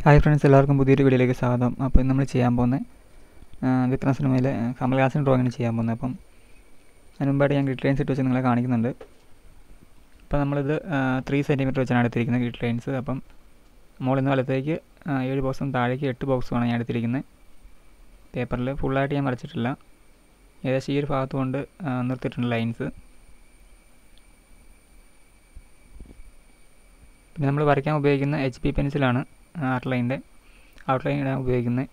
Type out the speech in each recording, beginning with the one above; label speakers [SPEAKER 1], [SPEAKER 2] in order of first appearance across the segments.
[SPEAKER 1] hi friends എല്ലാവർക്കും പുതിയൊരു വീഡിയോയിലേക്ക് സ്വാഗതം അപ്പോൾ ഇന്ന് നമ്മൾ ചെയ്യാൻ പോകുന്നത് വിക്രം സിനിമയിലെ കമൽഹാസൻ ഡ്രോയിങ് ചെയ്യാൻ പോകുന്നത് അപ്പം അതിന് മുമ്പായിട്ട് ഞാൻ ഗ്രിഡ് ലൈൻസ് ഇട്ട് വെച്ച് നിങ്ങളെ കാണിക്കുന്നുണ്ട് അപ്പോൾ നമ്മളിത് ത്രീ സെൻറ്റിമീറ്റർ വെച്ചാണ് എടുത്തിരിക്കുന്നത് ഗ്രിഡ് ലൈൻസ് അപ്പം മുകളിൽ നിന്ന് വലത്തേക്ക് ആ, ഏഴ് ബോക്സും താഴേക്ക് എട്ട് ബോക്സുമാണ് ഞാൻ എടുത്തിരിക്കുന്നത് പേപ്പറിൽ ഫുള്ളായിട്ട് ഞാൻ വരച്ചിട്ടില്ല ഏകദേശം ഈ ഒരു ഭാഗത്ത് കൊണ്ട് ആ, നിർത്തിയിട്ടുണ്ട് ലൈൻസ് പിന്നെ നമ്മൾ വരയ്ക്കാൻ ഉപയോഗിക്കുന്ന എച്ച് പി പെൻസിലാണ് ഔട്ട്ലൈൻ്റെ ഔട്ട്ലൈൻ ഇടാൻ ഉപയോഗിക്കുന്നത്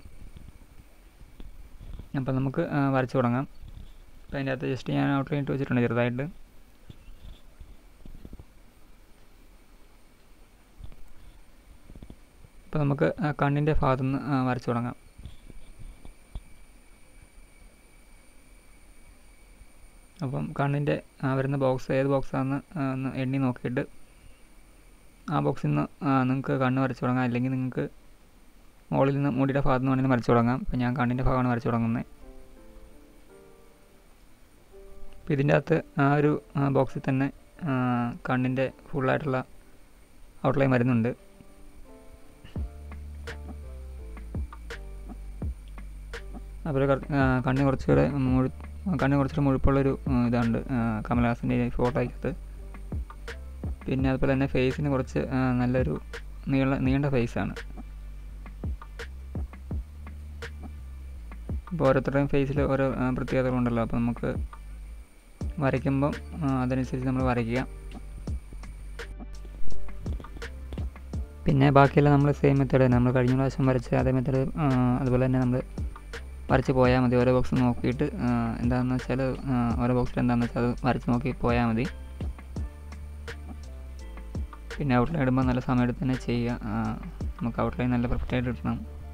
[SPEAKER 1] അപ്പം നമുക്ക് ആ, വരച്ച് തുടങ്ങാം അപ്പം അതിൻ്റെ അകത്ത് ജസ്റ്റ് ഞാൻ ഔട്ട്ലൈൻ ഇട്ട് വെച്ചിട്ടുണ്ട് ചെറുതായിട്ട് അപ്പം നമുക്ക് ആ കണ്ണിൻ്റെ ഭാഗത്തു നിന്ന് ആ, വരച്ച് തുടങ്ങാം അപ്പം കണ്ണിൻ്റെ ആ, വരുന്ന ബോക്സ് ഏത് ബോക്സാണെന്ന് ഒന്ന് എണ്ണി നോക്കിയിട്ട് ആ ബോക്സിൽ നിന്ന് നിങ്ങൾക്ക് കണ്ണ് വരച്ച് തുടങ്ങാം അല്ലെങ്കിൽ നിങ്ങൾക്ക് മുകളിൽ നിന്ന് മുടിയുടെ ഭാഗത്ത് നിന്ന് വേണമെങ്കിലും വരച്ച് തുടങ്ങാം ഇപ്പം ഞാൻ കണ്ണിൻ്റെ ഭാഗമാണ് വരച്ച് തുടങ്ങുന്നത് അപ്പോൾ ഇതിൻ്റെ അകത്ത് ആ ഒരു ബോക്സിൽ തന്നെ ആ, കണ്ണിൻ്റെ ഫുള്ളായിട്ടുള്ള ഔട്ട്ലൈൻ വരുന്നുണ്ട് അതുപോലെ കർ- ആ, കണ്ണ് കുറച്ചുകൂടെ മുഴു കണ്ണ് കുറച്ചുകൂടെ മുഴുപ്പുള്ളൊരു ആ, ഇതുണ്ട് ആ, കമൽഹാസൻ്റെ ഫോട്ടോയ്ക്കകത്ത് പിന്നെ അതുപോലെ തന്നെ ഫേസിന് കുറച്ച് ആ, നല്ലൊരു നീള നീണ്ട ഫേസാണ് ഇപ്പോൾ ഓരോരുത്തരുടെയും ഫേസിൽ ഓരോ ആ, പ്രത്യേകതകളുണ്ടല്ലോ അപ്പോൾ നമുക്ക് വരയ്ക്കുമ്പം ആ, അതനുസരിച്ച് നമ്മൾ വരയ്ക്കുക പിന്നെ ബാക്കിയെല്ലാം നമ്മൾ സെയിം മെത്തേഡ് തന്നെ നമ്മൾ കഴിഞ്ഞ പ്രാവശ്യം വരച്ച അതേ മെത്തേഡ് അതുപോലെ തന്നെ നമ്മൾ വരച്ച് പോയാൽ മതി ഓരോ ബോക്സ് നോക്കിയിട്ട് ആ, എന്താണെന്ന് വെച്ചാൽ ആ, ഓരോ ബോക്സിൽ എന്താണെന്ന് വെച്ചാൽ അത് വരച്ച് നോക്കി പോയാൽ മതി പിന്നെ ഔട്ട്ലൈൻ ഇടുമ്പോൾ നല്ല സമയം എടുത്ത് തന്നെ ചെയ്യുക ആ, നമുക്ക് ഔട്ട്ലൈൻ നല്ല പെർഫെക്റ്റ് ആയിട്ട് കിട്ടണം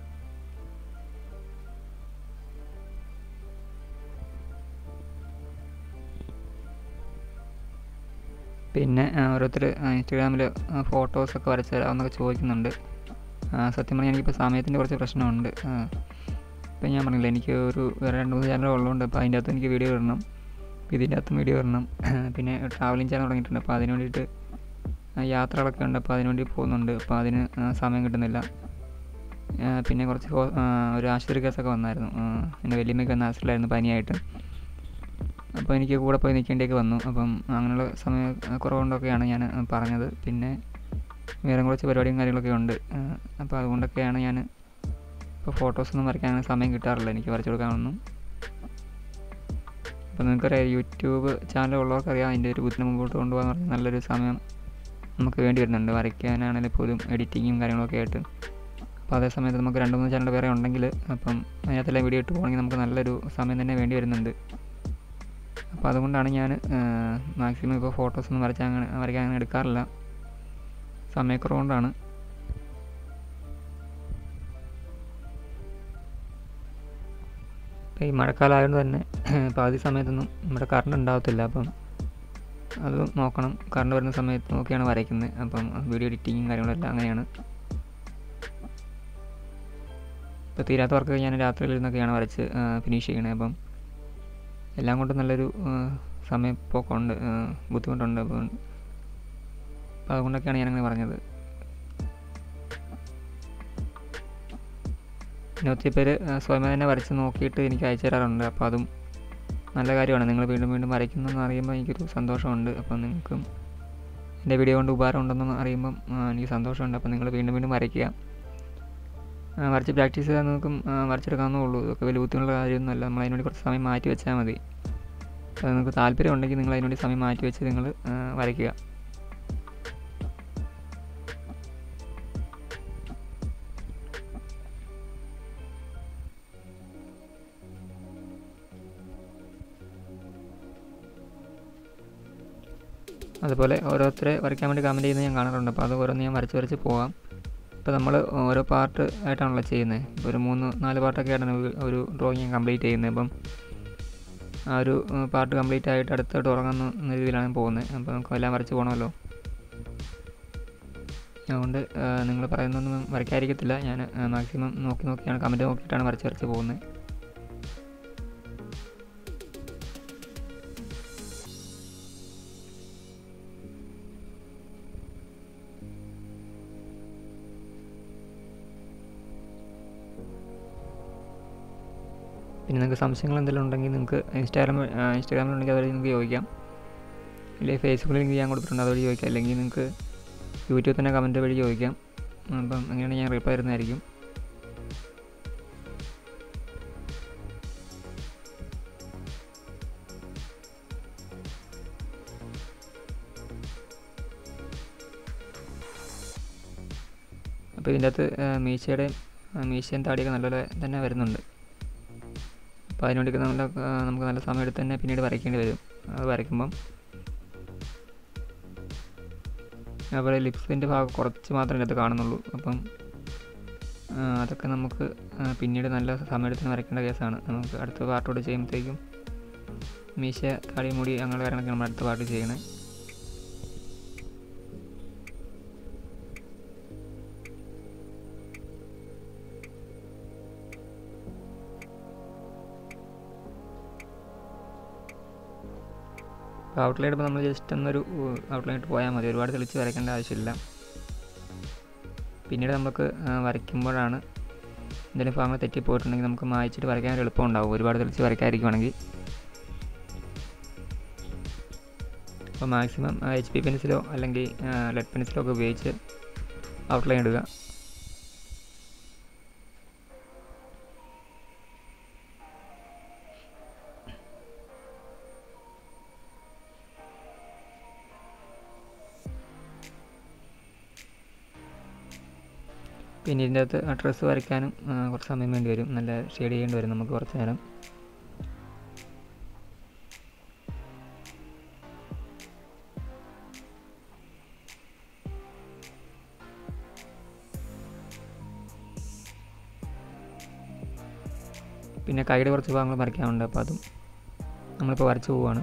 [SPEAKER 1] പിന്നെ ഓരോരുത്തർ ഇൻസ്റ്റഗ്രാമിൽ ഫോട്ടോസൊക്കെ വരച്ച് തരാമെന്നൊക്കെ ചോദിക്കുന്നുണ്ട് ആ, സത്യം പറഞ്ഞാൽ എനിക്കിപ്പോൾ സമയത്തിൻ്റെ കുറച്ച് പ്രശ്നമുണ്ട് ആ, ഇപ്പം ഞാൻ പറഞ്ഞില്ല എനിക്ക് ഒരു വേറെ രണ്ട് മൂന്ന് ചാനൽ ഉള്ളതുകൊണ്ട് അപ്പോൾ അതിൻ്റെ അകത്ത് എനിക്ക് വീഡിയോ ഇടണം അപ്പോൾ ഇതിൻ്റെ അകത്തും വീഡിയോ ഇടണം പിന്നെ ട്രാവലിംഗ് ചാനൽ തുടങ്ങിയിട്ടുണ്ട് അപ്പോൾ അതിന് വേണ്ടിയിട്ട് ആ, യാത്രകളൊക്കെ ഉണ്ട് അപ്പോൾ അതിന് വേണ്ടി പോകുന്നുണ്ട് അപ്പോൾ അതിന് ആ, സമയം കിട്ടുന്നില്ല ആ, പിന്നെ കുറച്ച് ഹോ- ആ, ഒരു ആശുപത്രി കേസൊക്കെ വന്നായിരുന്നു ആ, എൻ്റെ വലിയമ്മയ്ക്ക് വന്ന ആശുപത്രിയിലായിരുന്നു പനിയായിട്ട് അപ്പോൾ എനിക്ക് കൂടെ പോയി നിൽക്കേണ്ടിയൊക്കെ വന്നു അപ്പം അങ്ങനെയുള്ള സമയ കുറവുകൊണ്ടൊക്കെയാണ് ഞാൻ പറഞ്ഞത് പിന്നെ വേറെ കുറച്ച് പരിപാടിയും കാര്യങ്ങളൊക്കെ ഉണ്ട് ആ, അപ്പോൾ അതുകൊണ്ടൊക്കെയാണ് ഞാൻ ഇപ്പോൾ ഫോട്ടോസൊന്നും വരയ്ക്കാൻ സമയം കിട്ടാറില്ല എനിക്ക് വരച്ചു കൊടുക്കാനൊന്നും അപ്പോൾ നിങ്ങൾക്കറിയാം യൂട്യൂബ് ചാനൽ ഉള്ളവർക്കറിയാം അതിൻ്റെ ഒരു ബുദ്ധിന് മുമ്പോട്ട് കൊണ്ടുപോകാൻ പറഞ്ഞാൽ നല്ലൊരു സമയം നമുക്ക് വേണ്ടി വരുന്നുണ്ട് വരയ്ക്കാനാണെങ്കിൽ പോലും എഡിറ്റിങ്ങും കാര്യങ്ങളൊക്കെ ആയിട്ട് അപ്പോൾ അതേ സമയത്ത് നമുക്ക് രണ്ട് മൂന്ന് ചാനൽ വേറെ ഉണ്ടെങ്കിൽ അപ്പം അതിനകത്തെല്ലാം വീഡിയോ ഇട്ട് പോകണമെങ്കിൽ നമുക്ക് നല്ലൊരു സമയം തന്നെ വേണ്ടി വരുന്നുണ്ട് അപ്പോൾ അതുകൊണ്ടാണ് ഞാൻ മാക്സിമം ഇപ്പോൾ ഫോട്ടോസൊന്നും വരച്ചാൽ അങ്ങനെ വരയ്ക്കാൻ അങ്ങനെ എടുക്കാറില്ല സമയക്കുറവുകൊണ്ടാണ് ഇപ്പോൾ ഈ മഴക്കാലം ആയതുകൊണ്ട് തന്നെ പാതി സമയത്തൊന്നും ഇവിടെ കറണ്ട് ഉണ്ടാകത്തില്ല അപ്പം അത് നോക്കണം കറണ്ട് വരുന്ന സമയത്ത് നോക്കിയാണ് വരയ്ക്കുന്നത് അപ്പം വീഡിയോ എഡിറ്റിങ്ങും കാര്യങ്ങളെല്ലാം അങ്ങനെയാണ് ഇപ്പോൾ തീരാത്ത വർക്ക് ഞാൻ രാത്രിയിൽ ഇരുന്നൊക്കെയാണ് വരച്ച് ഫിനിഷ് ചെയ്യണത് അപ്പം എല്ലാം കൊണ്ടും നല്ലൊരു ആ, സമയപ്പോക്കുണ്ട് ആ, ബുദ്ധിമുട്ടുണ്ട് അപ്പം അപ്പം അതുകൊണ്ടൊക്കെയാണ് ഞാനങ്ങനെ പറഞ്ഞത് പിന്നെ ഒത്തിരി പേര് ആ, സ്വയമേ തന്നെ വരച്ച് നോക്കിയിട്ട് എനിക്ക് അയച്ചു തരാറുണ്ട് അപ്പോൾ അതും നല്ല കാര്യമാണ് നിങ്ങൾ വീണ്ടും വീണ്ടും വരയ്ക്കുന്നതെന്ന് അറിയുമ്പോൾ എനിക്കൊരു സന്തോഷമുണ്ട് അപ്പം നിങ്ങൾക്കും എൻ്റെ വീഡിയോ കൊണ്ട് ഉപകാരം ഉണ്ടെന്ന് അറിയുമ്പം ആ, എനിക്ക് സന്തോഷമുണ്ട് അപ്പോൾ നിങ്ങൾ വീണ്ടും വീണ്ടും വരയ്ക്കുക ആ, വരച്ച് പ്രാക്ടീസ് ചെയ്താൽ നിങ്ങൾക്കും ആ, വരച്ചെടുക്കാവുന്നേ ഉള്ളൂ ഇതൊക്കെ വലിയ ബുദ്ധിമുട്ടുള്ള കാര്യമൊന്നുമല്ല നമ്മൾ അതിനുവേണ്ടി കുറച്ച് സമയം മാറ്റി വെച്ചാൽ മതി അത് നിങ്ങൾക്ക് താല്പര്യം ഉണ്ടെങ്കിൽ നിങ്ങൾ അതിനുവേണ്ടി സമയം മാറ്റി വെച്ച് നിങ്ങൾ ആ, വരയ്ക്കുക അതുപോലെ ഓരോരുത്തരെ വരയ്ക്കാൻ വേണ്ടി കമൻറ്റ് ചെയ്യുന്നത് ഞാൻ കാണാറുണ്ട് അപ്പോൾ അത് ഓരോന്ന് ഞാൻ വരച്ച് വരച്ച് പോകാം ഇപ്പോൾ നമ്മൾ ഓരോ പാർട്ട് ആയിട്ടാണല്ലോ ചെയ്യുന്നത് ഇപ്പോൾ ഒരു മൂന്ന് നാല് പാർട്ടൊക്കെ ആയിട്ടാണ് ഒരു- ഒരു ഡ്രോയിങ് ഞാൻ കംപ്ലീറ്റ് ചെയ്യുന്നത് അപ്പം ആ ഒരു പാർട്ട് കംപ്ലീറ്റ് ആയിട്ട് അടുത്തോട്ട് ഉറങ്ങുന്ന രീതിയിലാണ് പോകുന്നത് അപ്പോൾ നമുക്ക് എല്ലാം വരച്ച് പോകണമല്ലോ അതുകൊണ്ട് നിങ്ങൾ പറയുന്നൊന്നും വരയ്ക്കാതിരിക്കത്തില്ല ഞാൻ മാക്സിമം നോക്കി നോക്കിയാണ് കമൻറ്റ് നോക്കിയിട്ടാണ് വരച്ച് വരച്ച് പോകുന്നത് പിന്നെ നിങ്ങൾക്ക് സംശയങ്ങൾ എന്തെങ്കിലും ഉണ്ടെങ്കിൽ നിങ്ങൾക്ക് ഇൻസ്റ്റാഗ്രാം ഇൻസ്റ്റാഗ്രാമിലുണ്ടെങ്കിൽ അതുവഴി നിങ്ങൾക്ക് ചോദിക്കാം ഇല്ലെങ്കിൽ ഫേസ്ബുക്കിൽ ലിങ്ക് ഞാൻ കൊടുത്തിട്ടുണ്ട് അതുവഴി ചോദിക്കാം അല്ലെങ്കിൽ നിങ്ങൾക്ക് യൂട്യൂബിൽ തന്നെ കമൻറ്റ് വഴി ചോദിക്കാം അപ്പം അങ്ങനെയാണെങ്കിൽ ഞാൻ റിപ്ലൈ തരുന്നതായിരിക്കും അപ്പോൾ ഇതിൻ്റെ അകത്ത് മീശയുടെ മീശയും താടിയൊക്കെ നല്ലപോലെ തന്നെ വരുന്നുണ്ട് അപ്പോൾ അതിനുവേണ്ടി നല്ല നമുക്ക് നല്ല സമയം എടുത്ത് തന്നെ പിന്നീട് വരയ്ക്കേണ്ടി വരും അത് വരയ്ക്കുമ്പം അതുപോലെ ലിപ്സിൻ്റെ ഭാഗം കുറച്ച് മാത്രമേ ഇതിനകത്ത് കാണുന്നുള്ളൂ അപ്പം അതൊക്കെ നമുക്ക് പിന്നീട് നല്ല സമയമെടുത്ത് വരയ്ക്കേണ്ട കേസാണ് നമുക്ക് അടുത്ത പാർട്ടോട് ചെയ്യുമ്പോഴത്തേക്കും മീശ താടി മുടി അങ്ങനെ കാര്യങ്ങളൊക്കെ നമ്മൾ അടുത്ത പാർട്ട് ചെയ്യണേ ഔട്ട്ലൈൻ ഇപ്പോൾ നമ്മൾ ജസ്റ്റ് ഒന്നൊരു ഔട്ട്ലൈൻ ഇട്ട് പോയാൽ മതി ഒരുപാട് തെളിച്ച് വരയ്ക്കേണ്ട ആവശ്യമില്ല പിന്നീട് നമുക്ക് വരയ്ക്കുമ്പോഴാണ് എന്തെങ്കിലും ഭാഗങ്ങൾ തെറ്റിപ്പോയിട്ടുണ്ടെങ്കിൽ നമുക്ക് മായച്ചിട്ട് വരയ്ക്കാൻ ഒരു എളുപ്പം ഉണ്ടാവും ഒരുപാട് തെളിച്ച് വരയ്ക്കാതിരിക്കുവാണെങ്കിൽ അപ്പോൾ മാക്സിമം എച്ച് പി പെൻസിലോ അല്ലെങ്കിൽ ലെഡ് പെൻസിലോ ഒക്കെ ഉപയോഗിച്ച് ഔട്ട്ലൈൻ ഇടുക പിന്നെ ഇതിൻ്റെ അകത്ത് ഡ്രസ്സ് വരയ്ക്കാനും കുറച്ച് സമയം വേണ്ടി വരും നല്ല ഷെയ്ഡ് ചെയ്യേണ്ടി വരും നമുക്ക് കുറച്ച് നേരം പിന്നെ കൈയുടെ കുറച്ച് ഭാഗങ്ങൾ വരയ്ക്കാനുണ്ട് അപ്പോൾ അതും നമ്മളിപ്പോൾ വരച്ച് പോവുകയാണ്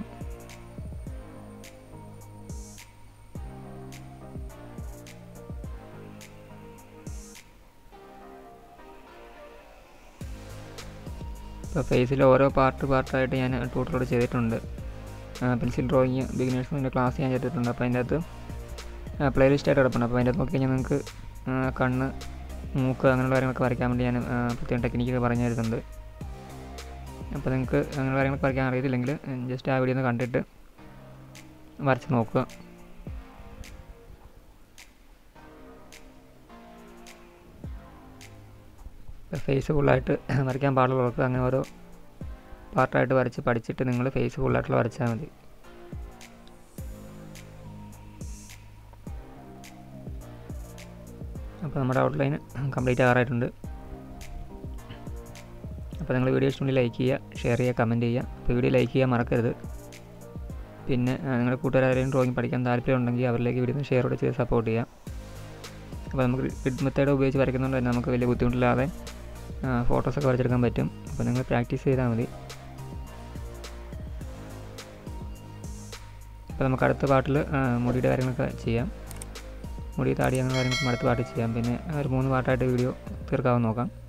[SPEAKER 1] ഇപ്പോൾ ഫേസിൽ ഓരോ പാർട്ട് പാർട്ടായിട്ട് ഞാൻ ട്യൂട്ടറോട് ചെയ്തിട്ടുണ്ട് പെൻസിൽ ഡ്രോയിങ് ബിഗിനേഴ്സിൻ്റെ ക്ലാസ് ഞാൻ ചെയ്തിട്ടുണ്ട് അപ്പോൾ അതിൻ്റെ അകത്ത് പ്ലേലിസ്റ്റ് ആയിട്ട് കിടപ്പുണ്ട് അപ്പോൾ അതിൻ്റെ അകത്ത് നോക്കി കഴിഞ്ഞാൽ നിങ്ങൾക്ക് കണ്ണ് മൂക്ക് അങ്ങനെയുള്ള കാര്യങ്ങളൊക്കെ വരയ്ക്കാൻ വേണ്ടി ഞാൻ പ്രത്യേകം ടെക്നിക്കൊക്കെ പറഞ്ഞു തരുന്നുണ്ട് അപ്പോൾ നിങ്ങൾക്ക് അങ്ങനെ കാര്യങ്ങളൊക്കെ വരയ്ക്കാൻ അറിയത്തില്ലെങ്കിൽ ജസ്റ്റ് ആ വീഡിയോ ഒന്ന് കണ്ടിട്ട് വരച്ച് നോക്കുക ഫേസ് ഫുള്ളായിട്ട് വരയ്ക്കാൻ പാടുള്ളവർക്ക് അങ്ങനെ ഓരോ പാർട്ടായിട്ട് വരച്ച് പഠിച്ചിട്ട് നിങ്ങൾ ഫേസ് ഫുള്ളായിട്ടുള്ള വരച്ചാൽ മതി അപ്പോൾ നമ്മുടെ ഔട്ട്ലൈൻ കംപ്ലീറ്റ് ആകാറായിട്ടുണ്ട് അപ്പോൾ നിങ്ങൾ വീഡിയോ ഇഷ്ടമുണ്ടെങ്കിൽ ലൈക്ക് ചെയ്യുക ഷെയർ ചെയ്യുക കമൻറ്റ് ചെയ്യുക അപ്പോൾ വീഡിയോ ലൈക്ക് ചെയ്യാൻ മറക്കരുത് പിന്നെ നിങ്ങളുടെ കൂട്ടുകാരെയും ഡ്രോയിങ് പഠിക്കാൻ താല്പര്യം ഉണ്ടെങ്കിൽ അവരിലേക്ക് വീഡിയോ ഷെയർ കൂടെ ചെയ്ത് സപ്പോർട്ട് ചെയ്യാം അപ്പോൾ നമുക്ക് ഗ്രിഡ് മെത്തേഡ് ഉപയോഗിച്ച് വരയ്ക്കുന്നതുകൊണ്ട് തന്നെ നമുക്ക് വലിയ ബുദ്ധിമുട്ടില്ലാതെ ഫോട്ടോസൊക്കെ വരച്ചെടുക്കാൻ പറ്റും അപ്പോൾ നിങ്ങൾ പ്രാക്ടീസ് ചെയ്താൽ മതി അപ്പോൾ നമുക്ക് അടുത്ത പാട്ടിൽ മുടിയുടെ കാര്യങ്ങളൊക്കെ ചെയ്യാം മുടി താടി അങ്ങനെ കാര്യങ്ങളൊക്കെ അടുത്ത പാട്ടിൽ ചെയ്യാം പിന്നെ ഒരു മൂന്ന് പാട്ടായിട്ട് വീഡിയോ തീർക്കാമെന്ന് നോക്കാം